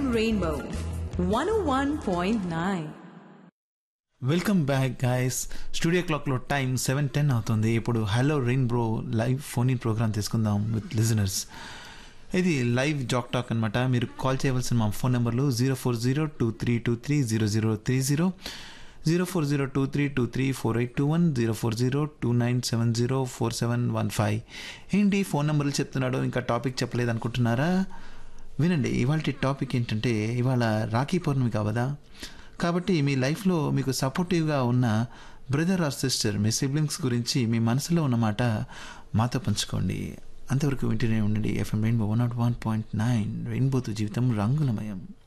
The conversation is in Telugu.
Rainbow 101.9. Welcome back guys studio క్లాక్లో టైం సెవెన్ టెన్ అవుతుంది ఇప్పుడు hello rainbow live phone in program తీసుకుందాం విత్ లిజనర్స్ ఇది లైవ్ జాక్ టాక్ అనమాట మీరు కాల్ చేయవలసిన మా ఫోన్ నెంబర్లు zero four zero two three two three zero zero three zero zero four zero two three two three four eight two one zero four zero two nine seven zero four seven one five ఏంటి ఫోన్ నెంబర్లు చెప్తున్నాడు ఇంకా టాపిక్ చెప్పలేదు అనుకుంటున్నారా వినండి ఇవాళ టాపిక్ ఏంటంటే ఇవాళ రాఖీ పౌర్ణమి కావదా కాబట్టి మీ లైఫ్లో మీకు సపోర్టివ్గా ఉన్న బ్రదర్ ఆర్ సిస్టర్ మీ సిబ్లింగ్స్ గురించి మీ మనసులో ఉన్న మాట మాతో పంచుకోండి అంతవరకు వింటూనే ఉండండి FM rainbow one naught one point nine రెయిన్బోతో జీవితం రంగులమయం